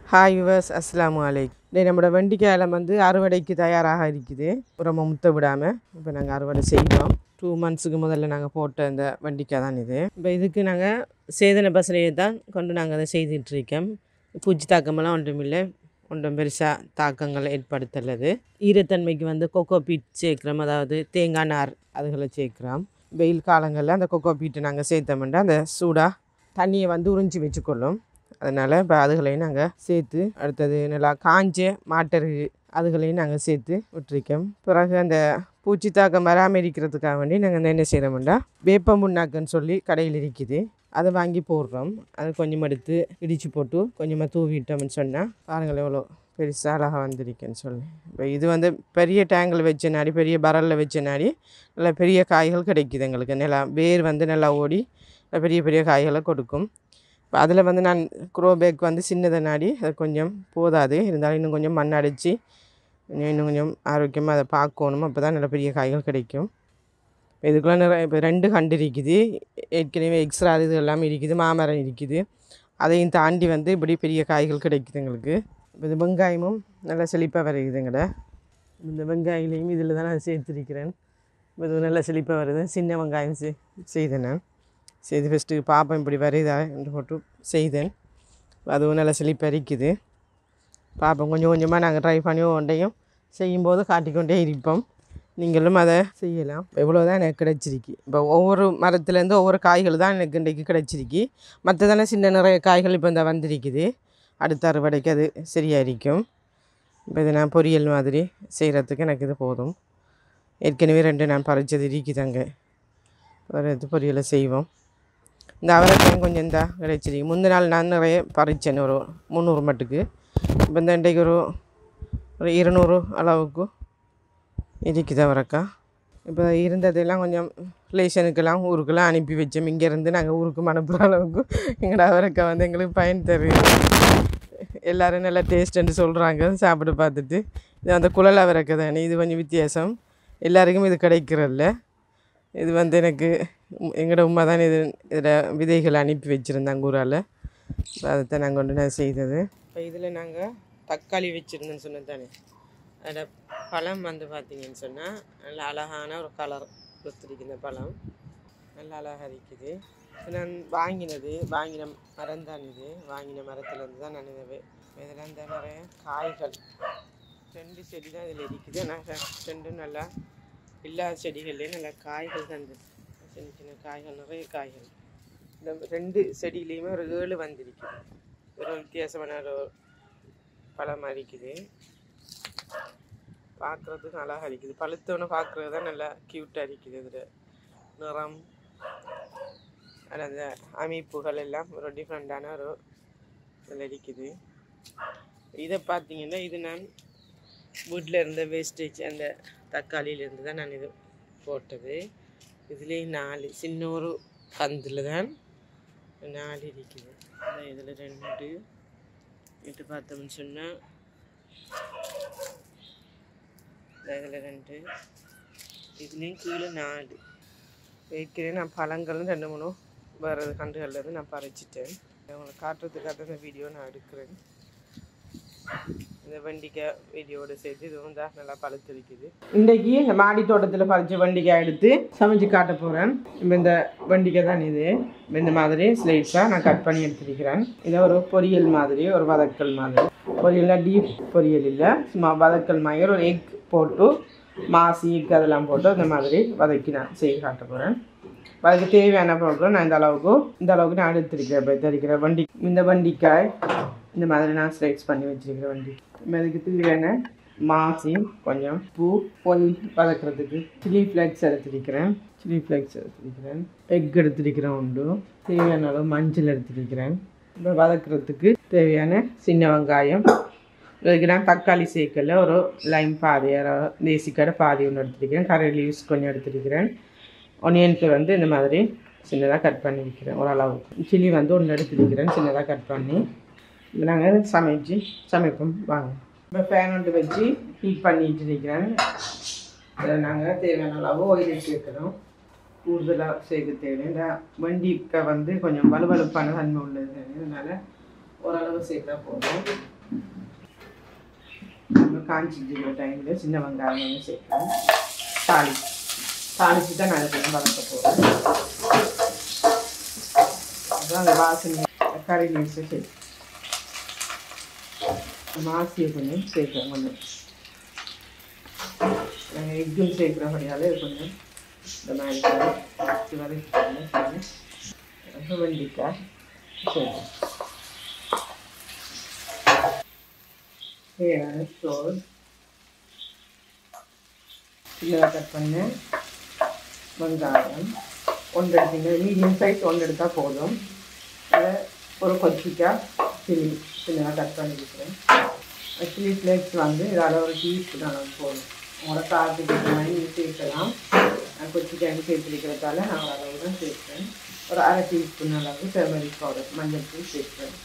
hi yours அஸ்ஸலாமு அலைக்கும் டேய் நம்மளோட வெண்டிக்காயில் வந்து அறுவடைக்கு தயாராக இருக்குது ரொம்ப முத்த விடாமல் இப்போ நாங்கள் அறுவடை செய்கிறோம் டூ மந்த்ஸுக்கு முதல்ல நாங்கள் போட்ட இந்த வெண்டிக்காய் தான் இது இப்போ இதுக்கு நாங்கள் சேதன பசலையை தான் கொண்டு நாங்கள் அதை செய்துட்ருக்கோம் பூச்சி தாக்கமெல்லாம் ஒன்றும் இல்லை ஒன்றும் பெருசாக தாக்கங்கள் ஏற்படுத்தலது ஈரத்தன்மைக்கு வந்து கொக்கோ பீட் சேர்க்குறோம் அதாவது தேங்காய் நார் அதுகளை சேர்க்குறோம் வெயில் காலங்களில் அந்த கொக்கோ பீட்டை நாங்கள் சேர்த்தோம்னா அந்த சூடாக தண்ணியை வந்து உறிஞ்சி வச்சுக்கொள்ளும் அதனால் இப்போ அதுகளையும் நாங்கள் சேர்த்து அடுத்தது நல்லா காஞ்ச மாட்டரு அதுகளையும் நாங்கள் சேர்த்து விட்டுருக்கோம் பிறகு அந்த பூச்சி தாக்கம் பராமரிக்கிறதுக்காக வேண்டி நாங்கள் என்ன செய்கிறோம்னா வேப்ப முன்னாக்குன்னு சொல்லி கடையில் இருக்குது அதை வாங்கி போடுறோம் அது கொஞ்சம் எடுத்து இடித்து போட்டு கொஞ்சமாக தூவிட்டோம்னு சொன்னால் பாருங்கள் எவ்வளோ பெருசாக அழகாக வந்திருக்குன்னு சொல்லி இப்போ இது வந்து பெரிய டேங்கில் வச்ச நாடி பெரிய பரலில் வச்ச நாடி நல்லா பெரிய காய்கள் கிடைக்குது எங்களுக்கு நல்லா வேர் வந்து நல்லா ஓடி பெரிய பெரிய காய்களை கொடுக்கும் இப்போ அதில் வந்து நான் க்ரோ பேக் வந்து சின்னதை நாடி அது கொஞ்சம் போதாது இருந்தாலும் இன்னும் கொஞ்சம் மண் அடித்து இன்னும் இன்னும் கொஞ்சம் ஆரோக்கியமாக அதை பார்க்கணும் அப்போ தான் நல்ல பெரிய காய்கள் கிடைக்கும் இப்போ இதுக்குள்ளே நிறைய இப்போ ரெண்டு கண்டு இருக்குது ஏற்கனவே எக்ஸ்ட்ரா இது எல்லாமே இருக்குது மாமரம் இருக்குது அதையும் தாண்டி வந்து இப்படி பெரிய காய்கள் கிடைக்குது எங்களுக்கு இப்போ இது வெங்காயமும் நல்லா செழிப்பாக வருகுது எங்கட இந்த வெங்காயிலையும் இதில் தான் நான் சேர்த்துருக்கிறேன் இப்போ இது நல்லா செழிப்பாக வருது சின்ன வெங்காயம் செய் செய்தேன் நான் செய்து ஃபஸ்ட்டு பார்ப்பேன் இப்படி வருதா என்று போட்டு செய்தேன் அதுவும் நல்லா செழிப்பாக இருக்குது பார்ப்போம் கொஞ்சம் கொஞ்சமாக நாங்கள் ட்ரை பண்ணி ஒன்றையும் செய்யும்போது காட்டிக்கொண்டே இருப்போம் நீங்களும் அதை செய்யலாம் எவ்வளோ தான் எனக்கு கிடச்சிருக்கு இப்போ ஒவ்வொரு மரத்துலேருந்து ஒவ்வொரு காய்கள் தான் எனக்கு இன்றைக்கு கிடச்சிருக்கு மற்றதெல்லாம் சின்ன நிறைய காய்கள் இப்போ இந்த வந்திருக்குது அடுத்த அறுவடைக்கு அது சரியாக இருக்கும் இப்போ இது நான் பொரியல் மாதிரி செய்கிறதுக்கு எனக்கு இது போதும் ஏற்கனவே ரெண்டு நான் பறிச்சது இருக்குதாங்க ஒரு இது பொரியலை செய்வோம் இந்த அவரைக்காயும் கொஞ்சம் இந்த கிடைச்சிருக்கு முந்தின நாள் நான் நிறைய பறிச்சேன் ஒரு முந்நூறு மட்டுக்கு இப்போ இந்த இன்றைக்கு ஒரு ஒரு இருநூறு அளவுக்கு இருக்குது அவரைக்காய் இப்போ இருந்ததெல்லாம் கொஞ்சம் ரிலேஷனுக்கெல்லாம் ஊருக்கெல்லாம் அனுப்பி வச்சோம் இங்கேருந்து நாங்கள் ஊருக்கு அனுப்புகிற அளவுக்கு எங்களோட அவரைக்காய் வந்து எங்களுக்கு பயன் தருது எல்லோரும் நல்லா டேஸ்ட்டுன்னு சொல்கிறாங்க சாப்பிட்டு பார்த்துட்டு இது அந்த குழல் அவரைக்காய் தானே இது கொஞ்சம் வித்தியாசம் எல்லாருக்கும் இது கிடைக்கிறதில்ல இது வந்து எனக்கு எங்களோட உமா தான் இது இதில் விதைகள் அனுப்பி வச்சுருந்தாங்க ஊரால் அதைத்தான் நாங்கள் கொண்டு நான் செய்தது இப்போ இதில் நாங்கள் தக்காளி வச்சுருந்தேன்னு சொன்னது தானே அதில் பழம் வந்து பார்த்தீங்கன்னு சொன்னால் நல்ல அழகான ஒரு கலர் கொடுத்துருக்கு இந்த பழம் நல்ல அழகாக இருக்குது இது நான் வாங்கினது வாங்கின மரம் தான் இது வாங்கின மரத்துலேருந்து தான் நான் இதை இதில் இந்த நிறைய காய்கள் ரெண்டு செடி தான் இதில் இருக்குது ஆனால் ரெண்டும் நல்லா எல்லா செடிகள்லேயும் நல்லா காய்கள் தந்து சின்ன சின்ன காய்கள் நிறைய காய்கள் இந்த ரெண்டு செடியிலையுமே ஒரு ஏழு வந்திருக்கு ஒரு வித்தியாசமான ஒரு பழமாக இருக்குது பார்க்குறதுக்கு அழகாக இருக்குது பழுத்தவனை பார்க்குறது தான் நல்லா க்யூட்டாக இருக்குது இதில் நிறம் அது அந்த அமைப்புகள் எல்லாம் ஒரு டிஃப்ரெண்ட்டான ஒரு இதில் இருக்குது இதை பார்த்தீங்கன்னா இது நான் வீட்டில் இருந்த வேஸ்டேஜ் அந்த தக்காளியிலேருந்து தான் நான் இது போட்டது இதுலேயும் நாலு சின்ன ஒரு பந்தில் தான் நாலு இருக்குது அதான் இதில் ரெண்டு எட்டு பார்த்தோம்னு சொன்னால் இதில் ரெண்டு இதுலேயும் கீழே நாலு ஏற்கனவே நான் பழங்களும் ரெண்டு மூணு வேறு கண்டுகளில் இருந்து நான் பறிச்சிட்டேன் உங்களுக்கு காட்டுறதுக்காக இந்த வீடியோ நான் எடுக்கிறேன் இந்த வெண்டிக்காய் வீடியோவோட சேர்த்து இதுவும் தான் நல்லா பழுத்திருக்குது இன்றைக்கி இந்த மாடி தோட்டத்தில் பறித்த வெண்டிக்காய் எடுத்து சமைச்சு காட்ட போகிறேன் இப்போ இந்த வெண்டிக்காய் தான் இது இந்த மாதிரி ஸ்லைட்ஸாக நான் கட் பண்ணி எடுத்துருக்கிறேன் இதை ஒரு பொரியல் மாதிரி ஒரு வதக்கல் மாதிரி பொரியல்னா டீப் பொரியல் இல்லை சும்மா வதக்கல் மாதிரி ஒரு எக் போட்டு மாசி எக் அதெல்லாம் போட்டு இந்த மாதிரி வதக்கி நான் செய்து காட்ட போகிறேன் அதுக்கு தேவையான பொருட்கள் நான் இந்த அளவுக்கு இந்த அளவுக்கு நான் எடுத்துருக்கிறேன் இப்போ தெரிக்கிற வண்டி இந்த வண்டிக்காய் இந்த மாதிரி நான் ஸ்லைட்ஸ் பண்ணி வச்சுருக்கிறேன் வண்டி இப்போ அதுக்கு தேவையான மாசி கொஞ்சம் பூ பொல் வதக்கிறதுக்கு சில்லி ஃப்ளேக்ஸ் எடுத்திருக்கிறேன் சில்லி ஃப்ளேக்ஸ் எடுத்திருக்கிறேன் எக் எடுத்திருக்கிறேன் உண்டு தேவையான அளவு மஞ்சள் எடுத்திருக்கிறேன் இப்போ வதக்கிறதுக்கு தேவையான சின்ன வெங்காயம் இதுக்கு நான் தக்காளி சேர்க்கல ஒரு லைம் பாதி தேசிக்கடை பாதி ஒன்று எடுத்திருக்கிறேன் கரை லீவ்ஸ் கொஞ்சம் எடுத்திருக்கிறேன் ஒனியன்ஸை வந்து இந்த மாதிரி சின்னதாக கட் பண்ணி வைக்கிறேன் ஓரளவுக்கு சில்லி வந்து ஒன்று எடுத்துருக்கிறேன் சின்னதாக கட் பண்ணி இப்போ நாங்கள் சமைச்சு சமைப்போம் வாங்க இப்போ ஃபேன் ஒன்று வச்சு ஹீட் பண்ணிட்டு இருக்கிறேன் இதில் நாங்கள் தேவையான அளவு ஆயில் சேர்க்கிறோம் கூடுதலாக சேர்க்க தேவை இந்த வண்டிக்க வந்து கொஞ்சம் வலுவலுப்பான தன்மை உள்ளது அதனால் ஓரளவு சேர்த்தா போதும் நம்ம காஞ்சிட்டு இருக்கிற டைமில் சின்ன வெங்காயம் வந்து சேர்க்கணும் தாளி தாளிச்சு தான் நான் அதை வளர்க்க போகிறேன் அதான் அந்த வாசனை கறி லீஸை சேர்த்து மாசியை கொஞ்சம் சேர்க்குறேன் கொஞ்சம் நாங்கள் எக்கும் சேர்க்குறபடியால் இது கொஞ்சம் இந்த மாதிரி வச்சு வதக்கிட்டோம்னா சரி வெண்டிக்காய் சேர்க்கணும் தேவையான ஸ்டோர் சின்னதாக கட் பண்ண வெங்காயம் ஒன்று எடுத்தீங்க மீடியம் சைஸ் ஒன்று எடுத்தால் போதும் அதை ஒரு கொச்சிக்காய் சில்லி சின்னதாக கட் பண்ணிக்கிறேன் சில்லி ஃப்ளேக்ஸ் வந்து இதில் ஒரு டீஸ்பூன் அளவு போதும் உங்களோட காரத்துக்கு ஏற்ற மாதிரி நீங்கள் சேர்க்கலாம் நான் கொச்சிக்காய் சேர்த்துருக்கிறதால நான் ஒரு அளவு தான் சேர்க்குறேன் ஒரு அரை டீஸ்பூன் அளவு டர்மரிக் பவுடர் மஞ்சள் தூள் சேர்க்குறேன்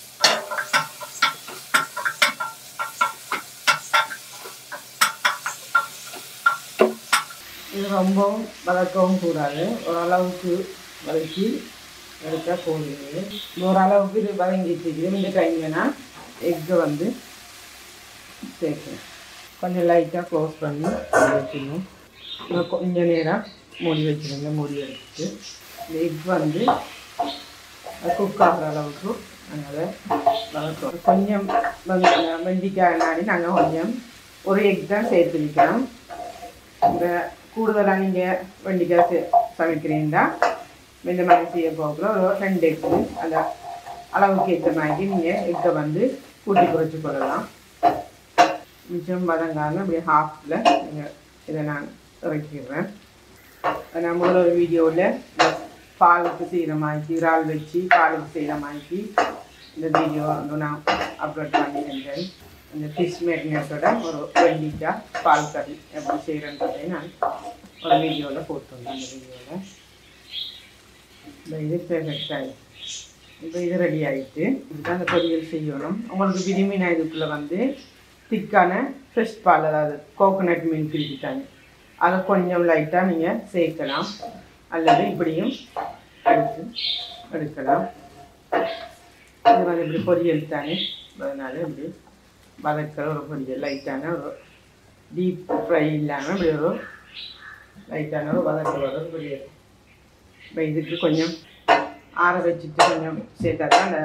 இது ரொம்பவும் வதக்கவும் கூடாது ஓரளவுக்கு வதக்கி எடுத்தா போதுங்க ஓரளவுக்கு இது வதங்கிட்டு இந்த டைம் வேணால் எக்கை வந்து சேர்க்கணும் கொஞ்சம் லைட்டாக க்ளோஸ் பண்ணி வச்சுக்கணும் இன்னும் கொஞ்ச நேரம் மூடி வச்சுருங்க மூடி வச்சுட்டு இந்த எக் வந்து குக் ஆகிற அளவுக்கு நாங்கள் வளர்க்குறோம் கொஞ்சம் வந்து வெண்டிக்காய் நாடி நாங்கள் கொஞ்சம் ஒரு எக் தான் சேர்த்து வைக்கிறோம் இந்த கூடுதலாக நீங்கள் வெண்டிக்காய் சே சமைக்கிறீங்களா இந்த மாதிரி செய்ய போகல ஒரு ரெண்டு எக்கு அந்த அளவுக்கு ஏற்ற மாதிரி நீங்கள் எக்கை வந்து கூட்டி குறைச்சி கொள்ளலாம் மிச்சம் வதங்காமல் அப்படியே ஹாஃபில் நீங்கள் இதை நான் இறக்கிடுறேன் நான் முதல்ல ஒரு வீடியோவில் பாலுக்கு செய்கிற மாதிரி இறால் வச்சு பாலுக்கு செய்கிற மாதிரி இந்த வீடியோ வந்து நான் அப்லோட் பண்ணியிருந்தேன் அந்த ஃபிஷ் மேரினேட்டோட ஒரு வெண்டிக்காய் பால் கறி எப்படி செய்கிறேன்றதை நான் ஒரு வீடியோவில் போட்டிருந்தேன் அந்த வீடியோவில் இந்த இது பெர்ஃபெக்ட் ஆகிடுச்சு இப்போ இது ரெடி ஆகிட்டு இதுதான் அந்த பொரியல் செய்யணும் உங்களுக்கு விரும்பி நான் இதுக்குள்ளே வந்து திக்கான ஃப்ரெஷ் பால் அதாவது கோகோனட் மில்க் இருக்குதாங்க அதை கொஞ்சம் லைட்டாக நீங்கள் சேர்க்கலாம் அல்லது இப்படியும் எடுத்து எடுக்கலாம் இது வந்து இப்படி பொரியல் தானே அதனால இப்படி வதக்கிற ஒரு பொரியல் லைட்டான ஒரு டீப் ஃப்ரை இல்லாமல் இப்படி ஒரு லைட்டான ஒரு வதக்கிற ஒரு பொரியல் இப்போ இதுக்கு கொஞ்சம் ஆற வச்சுட்டு கொஞ்சம் சேர்த்தா தான் அந்த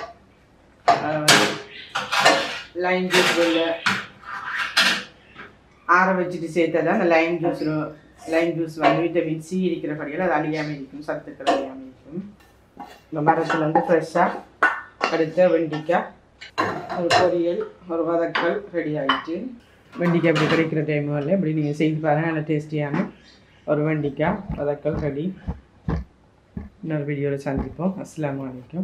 லைம் ஜூஸ் உள்ள ஆற வச்சுட்டு சேர்த்தா தான் அந்த லைம் ஜூஸ் லைம் ஜூஸ் வந்து விட்டமின் சி இருக்கிற படியில் அது அழியாமல் இருக்கும் சத்துக்கள் அழியாமல் இருக்கும் இந்த மரத்தில் வந்து ஃப்ரெஷ்ஷாக அடுத்த வெண்டிக்காய் ஒரு பொரியல் ஒரு வதக்கல் ரெடி ஆகிட்டு வெண்டிக்காய் இப்படி கிடைக்கிற டைம் வரல இப்படி நீங்கள் செய்து பாருங்கள் நல்லா டேஸ்டியான ஒரு வெண்டிக்காய் வதக்கல் ரெடி இன்னொரு வீடியோவில் சந்திப்போம் அஸ்ஸலாமு அலைக்கும்